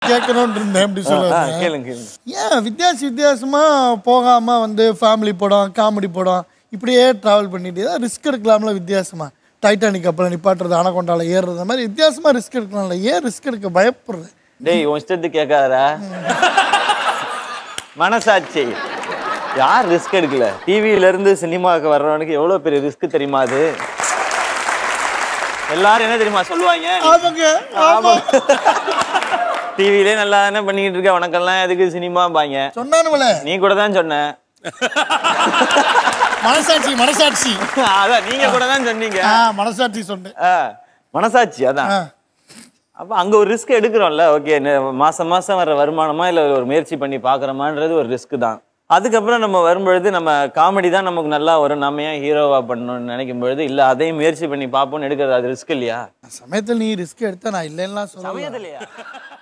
கேட்கணும்னு இருந்தேன் அப்படி ஆ, சொல்லுவேன் கேளுங்க கேளுங்க ஏன் வித்தியாச வித்தியாசமா போகாம வந்து ஃபேமிலி படம் காமெடி படம் இப்படியே டிராவல் பண்ணிட்டு ஏதாவது ரிஸ்க் எடுக்கலாம்ல வித்தியாசமா டைட்டானிக் கப்பலை நிப்பாட்டுறது அணக்கொண்டால ஏறுறது அந்த மாதிரி வித்தியாசமா ரிஸ்க் எடுக்கலாம்ல ஏன் ரிஸ்க் எடுக்க பயப்படுறது டேய் உன் இஷ்டத்துக்கு கேட்காதடா மனசாட்சி யார் ரிஸ்க் எடுக்கல டிவியில இருந்து சினிமாவுக்கு வர்றவனுக்கு எவ்வளவு பெரிய ரிஸ்க் தெரியுமா அது எல்லாரும் என்ன தெரியுமா சொல்லுவாங்க ஆமாங்க ஆமா டிவிலே நல்லா தானே பண்ணிக்கிட்டு இருக்க உனக்கெல்லாம் எதுக்கு சினிமா பாங்க சொன்னானுங்களே நீ கூட தான் சொன்ன மனசாட்சி மனசாட்சி அதான் நீங்க கூட தான் சொன்னீங்க ஆ மனசாட்சி சொன்னேன் ஆ, மனசாட்சி அதான் ஆ. அப்ப அங்க ஒரு ரிஸ்க் எடுக்கிறோம்ல ஓகே மாசம் மாசம் வர வருமானமா இல்ல ஒரு முயற்சி பண்ணி பாக்குறோமான்றது ஒரு ரிஸ்க் தான் அதுக்கப்புறம் நம்ம வரும்பொழுது நம்ம காமெடி தான் நமக்கு நல்லா வரும் நம்ம ஏன் ஹீரோவா பண்ணணும்னு நினைக்கும் பொழுது இல்ல அதையும் முயற்சி பண்ணி பார்ப்போம்னு எடுக்கிறது அது ரிஸ்க் இல்லையா சமயத்தில் நீ ரிஸ்க் எடுத்த நான் இல்லைன்னா சொல்ல சமயத்திலையா